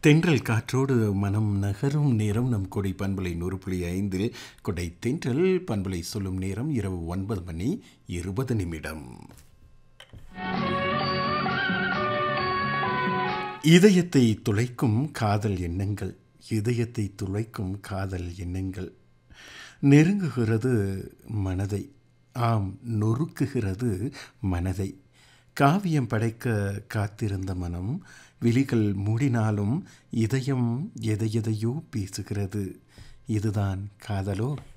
தென்றல் காற்றோடு மனம் நகரும் நேரம் நம் கொடை பண்பலை நூறு புள்ளி ஐந்தில் கொடை தென்றல் பண்பலை சொல்லும் நேரம் இரவு ஒன்பது மணி இருபது நிமிடம் இதயத்தை துளைக்கும் காதல் எண்ணங்கள் இதயத்தை துளைக்கும் காதல் எண்ணங்கள் நெருங்குகிறது மனதை ஆம் நொறுக்குகிறது மனதை காவியம் படைக்க காத்திருந்த மனம் விழிகள் மூடினாலும் இதயம் எதையெதையோ பேசுகிறது இதுதான் காதலோ